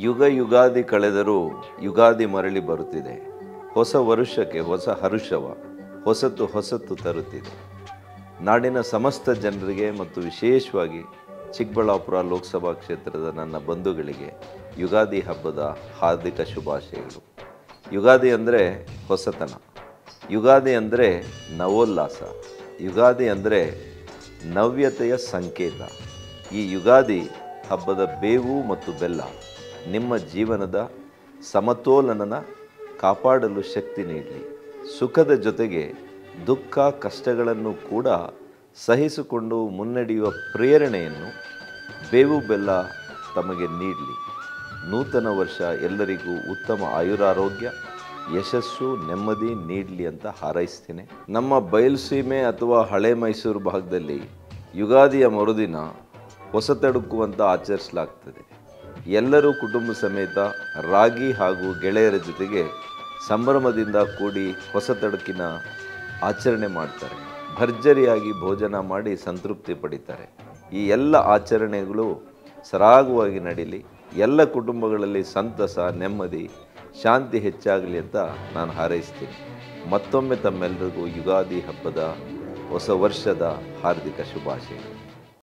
ಯುಗ ಯುಗಾದಿ ಕಳೆದರೂ ಯುಗಾದಿ ಮರಳಿ ಬರುತ್ತಿದೆ ಹೊಸ ವರುಷಕ್ಕೆ ಹೊಸ ಹರುಷವ ಹೊಸತು ಹೊಸತು ತರುತ್ತಿದೆ ನಾಡಿನ ಸಮಸ್ತ ಜನರಿಗೆ ಮತ್ತು ವಿಶೇಷವಾಗಿ ಚಿಕ್ಕಬಳ್ಳಾಪುರ ಲೋಕಸಭಾ ಕ್ಷೇತ್ರದ ನನ್ನ ಬಂಧುಗಳಿಗೆ ಯುಗಾದಿ ಹಬ್ಬದ ಹಾರ್ದಿಕ ಶುಭಾಶಯಗಳು ಯುಗಾದಿ ಅಂದರೆ ಹೊಸತನ ಯುಗಾದಿ ಅಂದರೆ ನವೋಲ್ಲಾಸ ಯುಗಾದಿ ಅಂದರೆ ನವ್ಯತೆಯ ಸಂಕೇತ ಈ ಯುಗಾದಿ ಹಬ್ಬದ ಬೇವು ಮತ್ತು ಬೆಲ್ಲ ನಿಮ್ಮ ಜೀವನದ ಸಮತೋಲನನ ಕಾಪಾಡಲು ಶಕ್ತಿ ನೀಡಲಿ ಸುಖದ ಜೊತೆಗೆ ದುಃಖ ಕಷ್ಟಗಳನ್ನು ಕೂಡ ಸಹಿಸಿಕೊಂಡು ಮುನ್ನಡೆಯುವ ಪ್ರೇರಣೆಯನ್ನು ಬೇವು ಬೆಲ್ಲ ತಮಗೆ ನೀಡಲಿ ನೂತನ ವರ್ಷ ಎಲ್ಲರಿಗೂ ಉತ್ತಮ ಆಯುರಾರೋಗ್ಯ ಯಶಸ್ಸು ನೆಮ್ಮದಿ ನೀಡಲಿ ಅಂತ ಹಾರೈಸ್ತೇನೆ ನಮ್ಮ ಬಯಲುಸೀಮೆ ಅಥವಾ ಹಳೆ ಮೈಸೂರು ಭಾಗದಲ್ಲಿ ಯುಗಾದಿಯ ಮರುದಿನ ಹೊಸತಡುಕು ಅಂತ ಆಚರಿಸಲಾಗ್ತದೆ ಎಲ್ಲರೂ ಕುಟುಂಬ ಸಮೇತ ರಾಗಿ ಹಾಗೂ ಗೆಳೆಯರ ಜೊತೆಗೆ ಸಂಭ್ರಮದಿಂದ ಕೂಡಿ ಹೊಸತಡುಕಿನ ಆಚರಣೆ ಮಾಡ್ತಾರೆ ಭರ್ಜರಿಯಾಗಿ ಭೋಜನ ಮಾಡಿ ಸಂತೃಪ್ತಿ ಪಡಿತಾರೆ ಈ ಎಲ್ಲ ಆಚರಣೆಗಳು ಸರಾಗವಾಗಿ ನಡೀಲಿ ಎಲ್ಲ ಕುಟುಂಬಗಳಲ್ಲಿ ಸಂತಸ ನೆಮ್ಮದಿ ಶಾಂತಿ ಹೆಚ್ಚಾಗಲಿ ಅಂತ ನಾನು ಹಾರೈಸ್ತೀನಿ ಮತ್ತೊಮ್ಮೆ ತಮ್ಮೆಲ್ಲರಿಗೂ ಯುಗಾದಿ ಹಬ್ಬದ ಹೊಸ ವರ್ಷದ ಹಾರ್ದಿಕ ಶುಭಾಶಯಗಳು